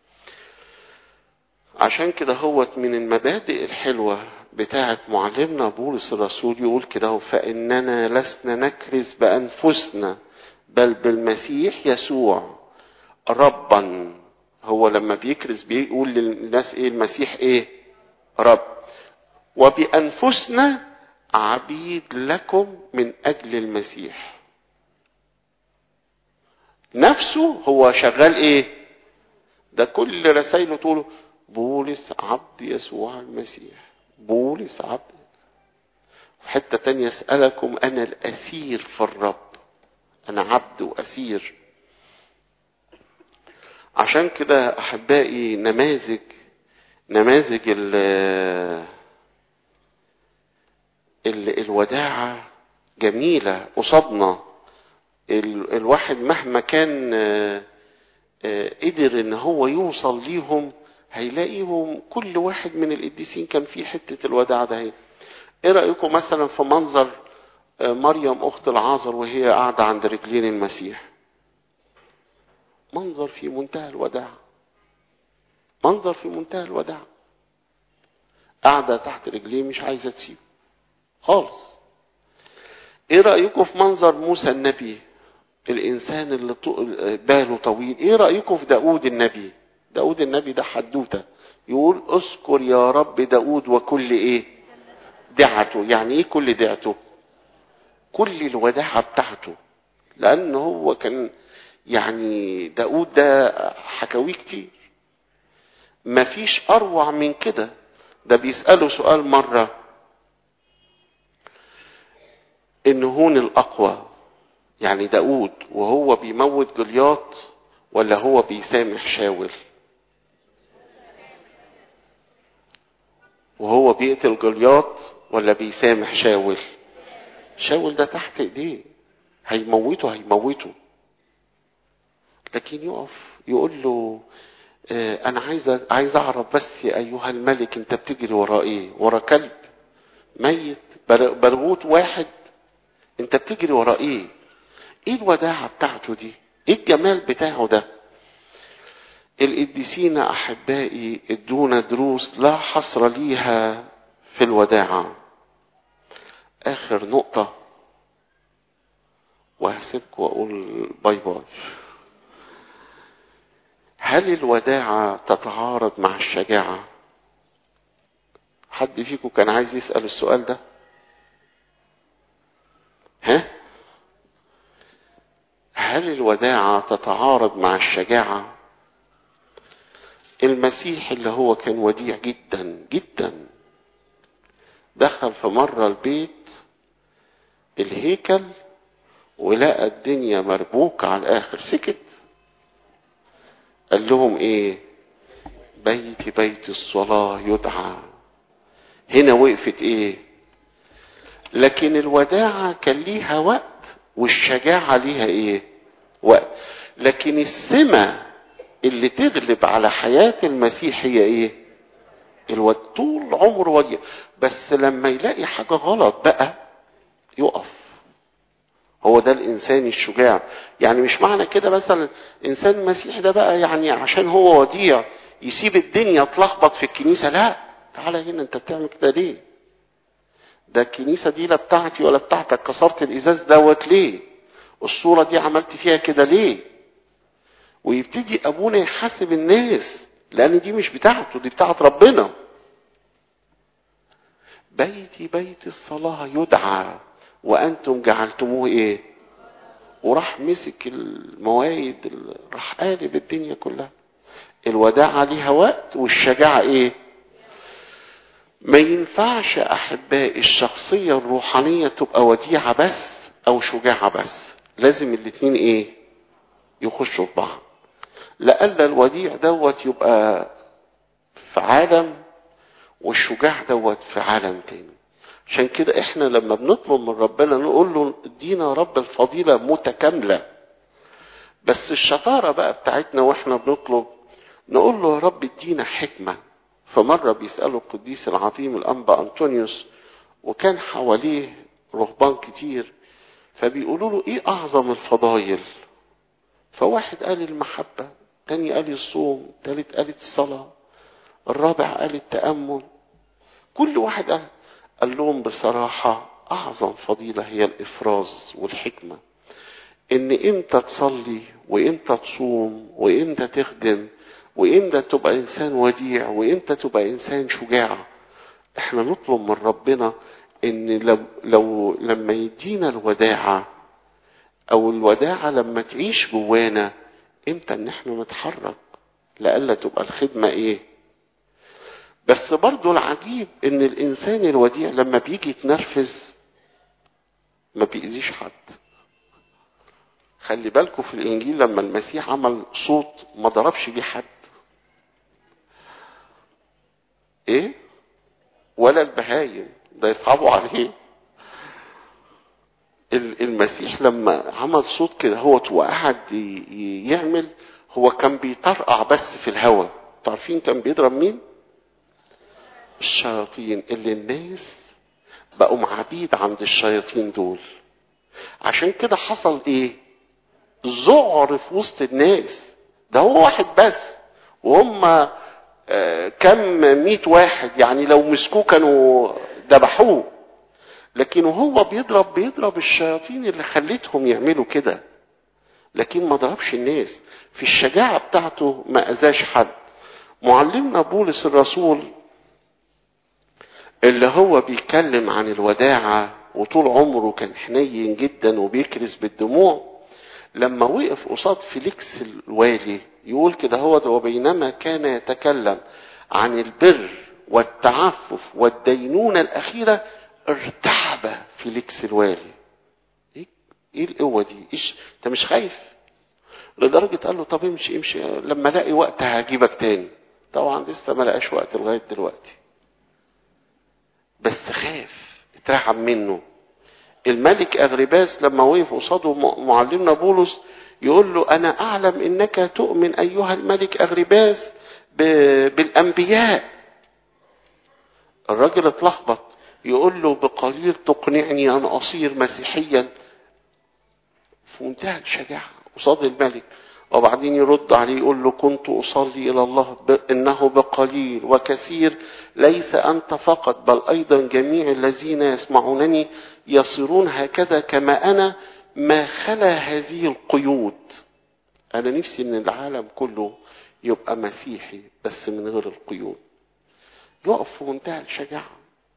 عشان كده هو من المبادئ الحلوة بتاعة معلمنا بولس الرسول يقول كده فإننا لسنا نكرز بأنفسنا بل بالمسيح يسوع ربا هو لما بيكرز بيقول للناس ايه المسيح ايه رب وبأنفسنا عبيد لكم من أجل المسيح نفسه هو شغال ايه ده كل رسائله تقول بولس عبد يسوع المسيح بولس عبد حتة تانية اسألكم انا الاسير في الرب انا عبد واسير عشان كده احبائي نماذج نماذج ال ال الوداعة جميلة قصادنا ال الواحد مهما كان قدر ان هو يوصل ليهم هيلاقيهم كل واحد من القديسين كان فيه حتة الوداع ده ايه رأيكم مثلا في منظر مريم اخت العازر وهي قاعدة عند رجلين المسيح منظر في منتهى الوداع منظر في منتهى الوداع قاعدة تحت رجليه مش عايزة تسيبه خالص ايه رأيكم في منظر موسى النبي الانسان اللي باله طويل ايه رأيكم في داود النبي داود النبي ده حدوته يقول اذكر يا رب داود وكل ايه دعته يعني ايه كل دعته كل الوداعة بتاعته لان هو كان يعني داود ده حكاويه كتير مفيش اروع من كده ده بيسأله سؤال مرة ان هون الاقوى يعني داود وهو بيموت جلياط ولا هو بيسامح شاول وهو بيقتل جلياط ولا بيسامح شاول شاول ده تحت ايديه هيموته هيموته لكن يقف يقول له اه انا عايز عايز اعرف بس يا ايها الملك انت بتجري ورا ايه ورا كلب ميت برغوت واحد انت بتجري ورا ايه ايه الوداعة بتاعته دي ايه الجمال بتاعه ده القديسين احبائي ادونا دروس لا حصر ليها في الوداعة اخر نقطة وهسيبكم واقول باي باي هل الوداعة تتعارض مع الشجاعة حد فيكم كان عايز يسأل السؤال ده ها هل الوداعة تتعارض مع الشجاعة المسيح اللي هو كان وديع جدا جدا دخل في مرة البيت الهيكل ولقى الدنيا مربوكة على الآخر سكت قال لهم ايه بيتي بيت الصلاة يدعى هنا وقفت ايه لكن الوداعة كان ليها وقت والشجاعة ليها ايه وقت لكن السمة اللي تغلب على حياة المسيح هي ايه الود طول عمره وديع بس لما يلاقي حاجة غلط بقى يقف هو ده الانسان الشجاع يعني مش معنى كده مثلا انسان المسيح ده بقى يعني عشان هو وديع يسيب الدنيا تلخبط في الكنيسة لا تعالى هنا انت بتعمل كده ليه ده الكنيسة دي لا بتاعتي ولا بتاعتك كسرت الازاز دوت ليه الصورة دي عملت فيها كده ليه ويبتدي ابونا يحاسب الناس لان دي مش بتاعته دي بتاعت ربنا بيتي بيت الصلاة يدعى وانتم جعلتموه ايه وراح مسك الموايد راح قالب الدنيا كلها الوداعة ليها وقت والشجاعة ايه ما ينفعش احبائي الشخصية الروحانية تبقى وديعة بس او شجاعة بس لازم الاتنين ايه يخشوا في بعض لألا الوديع دوت يبقى في عالم والشجاع دوت في عالم تاني عشان كده احنا لما بنطلب من ربنا نقول له ادينا يا رب الفضيلة متكاملة بس الشطارة بقى بتاعتنا واحنا بنطلب نقول له يا رب ادينا حكمة فمرة بيسأله القديس العظيم الأنبا أنطونيوس وكان حواليه رهبان كتير فبيقولوا له ايه أعظم الفضايل فواحد قال المحبة تاني قال الصوم تالت قال الصلاة الرابع قال التأمل كل واحد قال, قال لهم بصراحة أعظم فضيلة هي الإفراز والحكمة إن إمتى تصلي وإمتى تصوم وإمتى تخدم وإمتى تبقى إنسان وديع وإمتى تبقى إنسان شجاع إحنا نطلب من ربنا إن لو, لو لما يدينا الوداعة أو الوداعة لما تعيش جوانا إمتى إن إحنا نتحرك لألا تبقى الخدمة إيه بس برضو العجيب ان الانسان الوديع لما بيجي يتنرفز ما بيأذيش حد خلي بالكم في الانجيل لما المسيح عمل صوت ما ضربش بيه حد ايه ولا البهايم ده يصعبوا عليه المسيح لما عمل صوت كده هو وقعد يعمل هو كان بيطرقع بس في الهواء تعرفين كان بيضرب مين الشياطين اللي الناس بقوا عبيد عند الشياطين دول عشان كده حصل ايه ذعر في وسط الناس ده هو واحد بس وهم آه كم مئة واحد يعني لو مسكوه كانوا ذبحوه لكن وهو بيضرب بيضرب الشياطين اللي خلتهم يعملوا كده لكن ما ضربش الناس في الشجاعة بتاعته ما أذاش حد معلمنا بولس الرسول اللي هو بيتكلم عن الوداعة وطول عمره كان حنين جدا وبيكرز بالدموع لما وقف قصاد فيليكس الوالي يقول كده هو وبينما كان يتكلم عن البر والتعفف والدينونة الأخيرة ارتعب فيليكس الوالي ايه, إيه القوة دي ايش انت مش خايف لدرجة قال له طب امشي امشي لما الاقي وقت هجيبك تاني طبعا لسه ما لقاش وقت لغاية دلوقتي بس خاف اترعب منه الملك اغرباس لما وقف قصاده معلمنا بولس يقول له انا اعلم انك تؤمن ايها الملك اغرباس بالانبياء الراجل اتلخبط يقول له بقليل تقنعني ان اصير مسيحيا في منتهى الشجاعه قصاد الملك وبعدين يرد عليه يقول له كنت أصلي إلى الله إنه بقليل وكثير ليس أنت فقط بل أيضا جميع الذين يسمعونني يصيرون هكذا كما أنا ما خلا هذه القيود أنا نفسي إن العالم كله يبقى مسيحي بس من غير القيود يقف في منتهى الشجاعة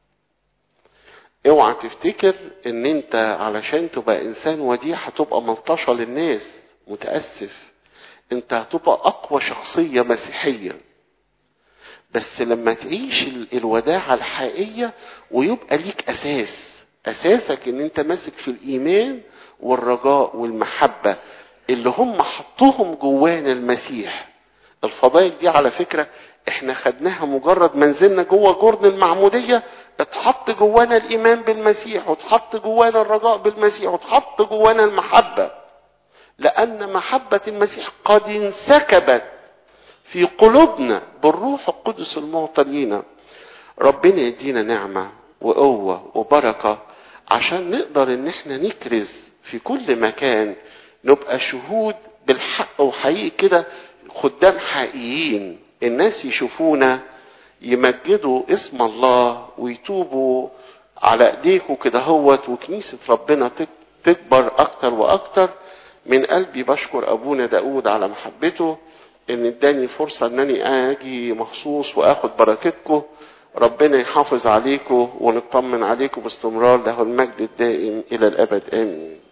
اوعى تفتكر ان انت علشان تبقى انسان وديع هتبقى ملطشة للناس متأسف انت هتبقى اقوى شخصية مسيحية بس لما تعيش الوداعة الحقيقية ويبقى ليك اساس اساسك ان انت ماسك في الايمان والرجاء والمحبة اللي هم حطوهم جوانا المسيح الفضائل دي على فكرة احنا خدناها مجرد ما نزلنا جوه جرن المعمودية اتحط جوانا الايمان بالمسيح واتحط جوانا الرجاء بالمسيح واتحط جوانا المحبة لأن محبة المسيح قد انسكبت في قلوبنا بالروح القدس المعطى لينا ربنا يدينا نعمة وقوة وبركة عشان نقدر ان احنا نكرز في كل مكان نبقى شهود بالحق وحقيقي كده خدام حقيقيين الناس يشوفونا يمجدوا اسم الله ويتوبوا على ايديكوا كده هوت وكنيسة ربنا تكبر اكتر واكتر من قلبي بشكر ابونا داود على محبته ان اداني فرصة انني اجي مخصوص واخد بركتكم ربنا يحافظ عليكم ونطمن عليكم باستمرار له المجد الدائم الى الابد امين